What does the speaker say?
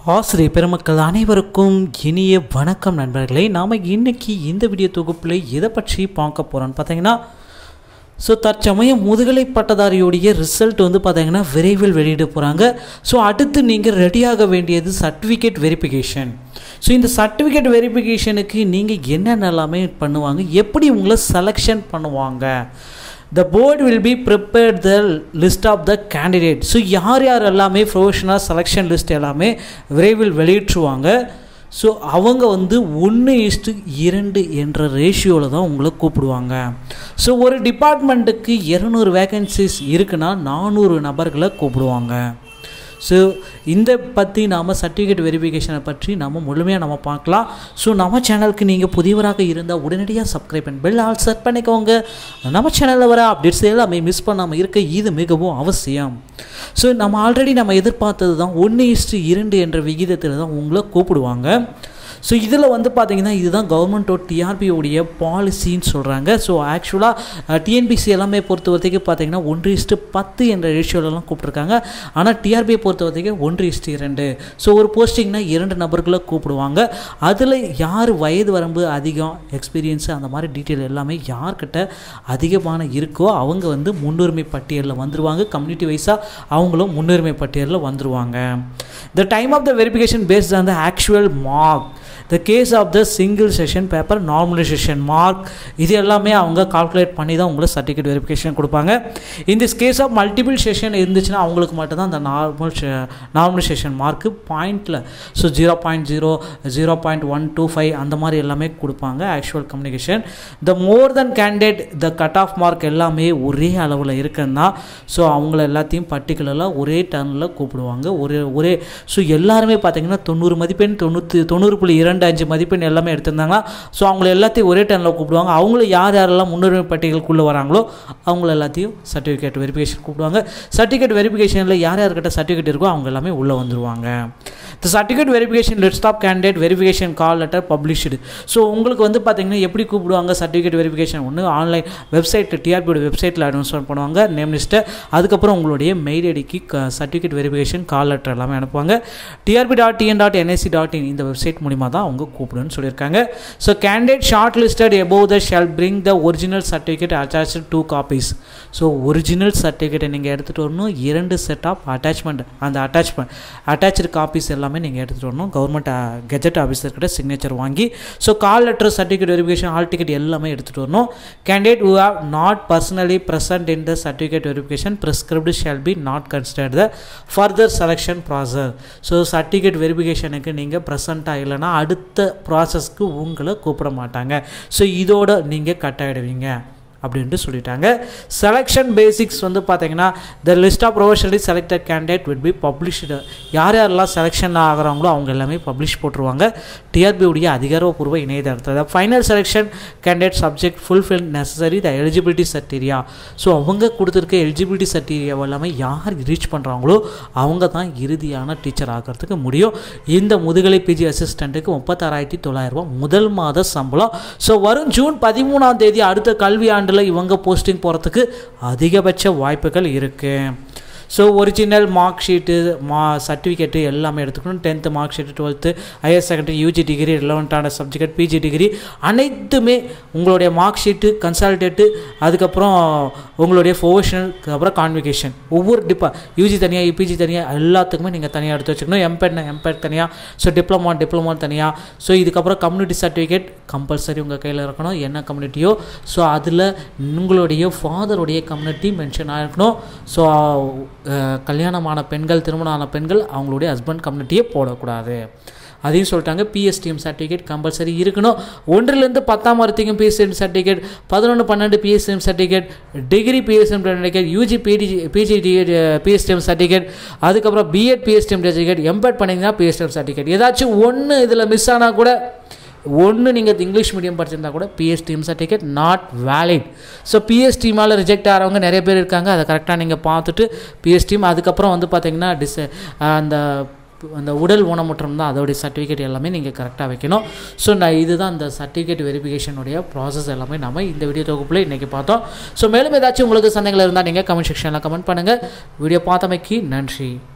ஆசிரியர் பெருமக்கள் அனைவருக்கும் இனிய வணக்கம் நண்பர்களே நாம் இன்னைக்கு இந்த வீடியோ தொகுப்பில் எதை பற்றி பார்க்க போகிறோம்னு பார்த்தீங்கன்னா ஸோ தற்சமயம் முதுகலை பட்டதாரியுடைய ரிசல்ட் வந்து பார்த்தீங்கன்னா விரைவில் வெளியிட போகிறாங்க ஸோ அடுத்து நீங்கள் ரெடியாக வேண்டியது சர்டிஃபிகேட் வெரிஃபிகேஷன் ஸோ இந்த சர்டிஃபிகேட் வெரிஃபிகேஷனுக்கு நீங்கள் என்னென்ன எல்லாமே பண்ணுவாங்க எப்படி உங்களை செலெக்ஷன் பண்ணுவாங்க the board will be prepared the list of the candidate so யார் யார் எல்லாமே ப்ரொஃபஷனல் செலெக்ஷன் லிஸ்ட் எல்லாமே விரைவில் வெளியிட்டுருவாங்க ஸோ அவங்க வந்து ஒன்று இஸ்ட்டு இரண்டு என்ற ரேஷியோவில் தான் உங்களை கூப்பிடுவாங்க ஸோ ஒரு டிபார்ட்மெண்ட்டுக்கு இரநூறு வேகன்சிஸ் இருக்குன்னா நானூறு நபர்களை கூப்பிடுவாங்க ஸோ இந்த பற்றி நாம் சர்டிஃபிகேட் வெரிஃபிகேஷனை பற்றி நம்ம முழுமையாக நம்ம பார்க்கலாம் ஸோ நம்ம சேனலுக்கு நீங்கள் புதியவராக இருந்தால் உடனடியாக சப்ஸ்கிரைப் பண்ணி பெல் ஆல் செட் பண்ணிக்கோங்க நம்ம சேனலில் வர அப்டேட்ஸ் எல்லாமே மிஸ் பண்ணாமல் இருக்க இது மிகவும் அவசியம் ஸோ நம்ம ஆல்ரெடி நம்ம எதிர்பார்த்தது தான் ஒன்று இஸ்ட்டு இரண்டு என்ற விகிதத்தில் தான் உங்களை கூப்பிடுவாங்க ஸோ இதில் வந்து பார்த்தீங்கன்னா இதுதான் கவர்மெண்ட்டோட டிஆர்பியோடைய பாலிசின்னு சொல்கிறாங்க ஸோ ஆக்சுவலாக டிஎன்பிசி எல்லாமே பொறுத்த வரைக்கும் பார்த்தீங்கன்னா ஒன்று இஸ்ட்டு பத்து என்ற ரேஷியோலலாம் கூப்பிட்ருக்காங்க ஆனால் டிஆர்பியை பொறுத்த வரைக்கும் ஒன்று இஸ்ட்டு இரண்டு ஸோ ஒரு போஸ்டிங்னா இரண்டு நபர்களை கூப்பிடுவாங்க அதில் யார் வயது வரம்பு அதிகம் எக்ஸ்பீரியன்ஸு அந்த மாதிரி டீட்டெயில் எல்லாமே யார்கிட்ட அதிகமான இருக்கோ அவங்க வந்து முன்னுரிமை பட்டியலில் வந்துருவாங்க கம்யூனிட்டி வைஸாக அவங்களும் முன்னுரிமை பட்டியலில் வந்துருவாங்க the time of the verification based on the actual mark the case of the single session paper normalisation mark இது எல்லாமே அவங்க கால்குலேட் பண்ணி தான் உங்களுக்கு சர்டிஃபிகேட் வெரிஃபிகேஷன் கொடுப்பாங்க in this case of multiple session இருந்துச்சுன்னா அவங்களுக்கு மட்டும்தான் அந்த நார்மல் நார்மலைசேஷன் மார்க்கு பாயிண்டில் so zero point zero zero point one two five அந்த மாதிரி எல்லாமே கொடுப்பாங்க actual communication the more then candidate the cut off mark எல்லாமே ஒரே அளவில் இருக்குன்னா ஸோ அவங்கள எல்லாத்தையும் பர்டிகுலராக ஒரே டர்னில் கூப்பிடுவாங்க ஒரே ஒரே ஸோ எல்லாருமே பார்த்தீங்கன்னா தொண்ணூறு மதிப்பெண் தொண்ணூற்றி தொண்ணூறு புள்ளி இரண்டு அஞ்சு மதிப்பெண் எல்லாமே எடுத்திருந்தாங்கன்னா ஸோ அவங்கள எல்லாத்தையும் ஒரே டர்னில் கூப்பிடுவாங்க அவங்கள யார் யாரெல்லாம் முன்னுரிமை பட்டியலுக்குள்ளே வராங்களோ அவங்கள எல்லாத்தையும் சர்டிஃபிகேட் வெரிஃபிகேஷன் கூப்பிடுவாங்க சர்டிஃபிகேட் வெரிஃபிகேஷனில் யார் யார்கிட்ட சர்டிஃபிகேட் இருக்கோ அவங்க எல்லாமே உள்ளே வந்துருவாங்க the certificate verification list of candidate verification call letter published so உங்களுக்கு வந்து பார்த்தீங்கன்னா எப்படி கூப்பிடுவாங்க சர்டிஃபிகேட் வெரிஃபிகேஷன் ஒன்று ஆன்லைன் வெப்சைட் டிஆர்பியோட வெப்சைட்டில் அனௌன்ஸ்மெண்ட் பண்ணுவாங்க நேம் லிஸ்ட்டை அதுக்கப்புறம் உங்களுடைய மெயில் ஐடிக்கு சர்டிஃபிகேட் வெரிஃபிகேஷன் கால் லெட்டர் எல்லாமே அனுப்புவாங்க TRB dot TN dot NSC dot in இந்த வெப்சைட் மூலிமா தான் அவங்க கூப்பிடுன்னு சொல்லியிருக்காங்க so candidate short listed above the shall bring the original certificate attach two copies so original சர்டிஃபிகேட்டை நீங்கள் எடுத்துகிட்டு வரணும் இரண்டு செட் ஆஃப் அட்டாச்மெண்ட் அந்த அட்டாச்மெண்ட் அட்டாச்சு காப்பீஸ் எல்லாமே நீங்கள் எடுத்துகிட்டு வரணும் கவர்மெண்ட் கெஜெட் ஆஃபீஸர்கிட்ட சிக்னேச்சர் வாங்கி so call letter certificate verification hall ticket எல்லாமே எடுத்துகிட்டு வரணும் candidate who have not personally present in the certificate verification prescribed shall be not considered the further selection process so certificate வெரிஃபிகேஷனுக்கு நீங்கள் ப்ரெசண்ட்டாக இல்லைனா அடுத்த ப்ராசஸ்க்கு உங்களை கூப்பிட மாட்டாங்க ஸோ இதோட நீங்கள் கட் ஆகிடுவீங்க அப்படின்ட்டு சொல்லிட்டாங்க செலெக்ஷன் பேசிக்ஸ் வந்து பார்த்தீங்கன்னா the list of professionally selected candidate will be published யார் யாரெல்லாம் செலெக்ஷன் ஆகிறாங்களோ அவங்க எல்லாமே பப்ளிஷ் போட்டுருவாங்க டிஆர்பியுடைய அதிகாரப்பூர்வ இணையதளத்தில் final selection candidate subject fulfil necessary the eligibility criteria so அவங்க கொடுத்துருக்க எலிஜிபிலிட்டி சர்டீரியாவை எல்லாமே யார் ரீச் பண்ணுறாங்களோ அவங்க தான் இறுதியான டீச்சர் ஆகிறதுக்கு முடியும் இந்த முதுகலை பிஜி அசிஸ்டண்ட்டுக்கு முப்பத்தாறாயிரத்தி தொள்ளாயிரரூபா முதல் மாத சம்பளம் ஸோ வரும் ஜூன் பதிமூணாம் தேதி அடுத்த கல்வி ஆண்டில் இவங்க போஸ்டிங் போகிறதுக்கு அதிகபட்ச வாய்ப்புகள் இருக்குது ஸோ ஒரிஜினல் மார்க் ஷீட்டு மா சர்டிஃபிகேட்டு எல்லாமே எடுத்துக்கணும் tenth mark sheet twelfth higher secondary UG degree ரிலவெண்ட்டான சப்ஜெக்ட் பிஜி டிகிரி அனைத்துமே உங்களுடைய மார்க் ஷீட்டு கன்சால்டேட்டு அதுக்கப்புறம் உங்களுடைய ப்ரொஃபஷனல் அப்புறம் கான்விகேஷன் ஒவ்வொரு டிப்பா யூஜி தனியாக யூபிஜி தனியாக எல்லாத்துக்குமே நீங்கள் தனியாக எடுத்து வச்சுக்கணும் எம்பெட்னா எம்பெட் தனியாக ஸோ டிப்ளமா டிப்ளமா தனியாக ஸோ இதுக்கப்புறம் கம்யூனிட்டி சர்டிஃபிகேட் கம்பல்சரி உங்கள் கையில் இருக்கணும் என்ன கம்யூனிட்டியோ ஸோ அதில் உங்களுடைய ஃபாதருடைய கம்யூனிட்டி மென்ஷன் ஆகிருக்கணும் ஸோ கல்யாணமான பெண்கள் திருமணமான பெண்கள் அவங்களுடைய ஹஸ்பண்ட் கம்யூனிட்டியே போடக்கூடாது அதையும் சொல்லிட்டாங்க பிஎஸ்டிஎம் சர்டிஃபிகேட் கம்பல்சரி இருக்கணும் ஒன்றிலேருந்து பத்தாம் வரைக்கும் பிஎஸ்டிஎம் சர்டிஃபிகேட் பதினொன்று பன்னெண்டு PSTM certificate degree PSTM certificate UG BT PG PSTM certificate அதுக்கப்புறம் பிஎட் பிஎஸ்டிஎம் சர்டிஃபிகேட் எம்பெட் பண்ணிங்கன்னா பிஎஸ்டிஎம் சர்டிஃபிகேட் ஏதாச்சும் ஒன்று இதில் மிஸ் ஆனால் கூட ஒன்று நீங்கள் இங்கிலீஷ் மீடியம் படிச்சிருந்தா கூட PSTM certificate not valid so PST மேலே ரிஜெக்ட் ஆகிறவங்க நிறைய பேர் இருக்காங்க அதை கரெக்டாக நீங்கள் பார்த்துட்டு பிஎஸ்டிஎம் அதுக்கப்புறம் வந்து பார்த்தீங்கன்னா டிஸ் அந்த அந்த உடல் ஊனமுற்றம் தான் அதோடைய சர்டிஃபிகேட் எல்லாமே நீங்கள் கரெக்டாக வைக்கணும் ஸோ நான் இதுதான் அந்த சர்டிஃபிகேட் வெரிஃபிகேஷனுடைய ப்ராசஸ் எல்லாமே நம்ம இந்த வீடியோ தொகுப்பில் இன்றைக்கி பார்த்தோம் ஸோ மேலும் ஏதாச்சும் உங்களுக்கு சந்தேகங்கள் இருந்தால் நீங்கள் கமெண்ட் செக்ஷனில் கமெண்ட் பண்ணுங்கள் வீடியோ பார்த்தமைக்கு நன்றி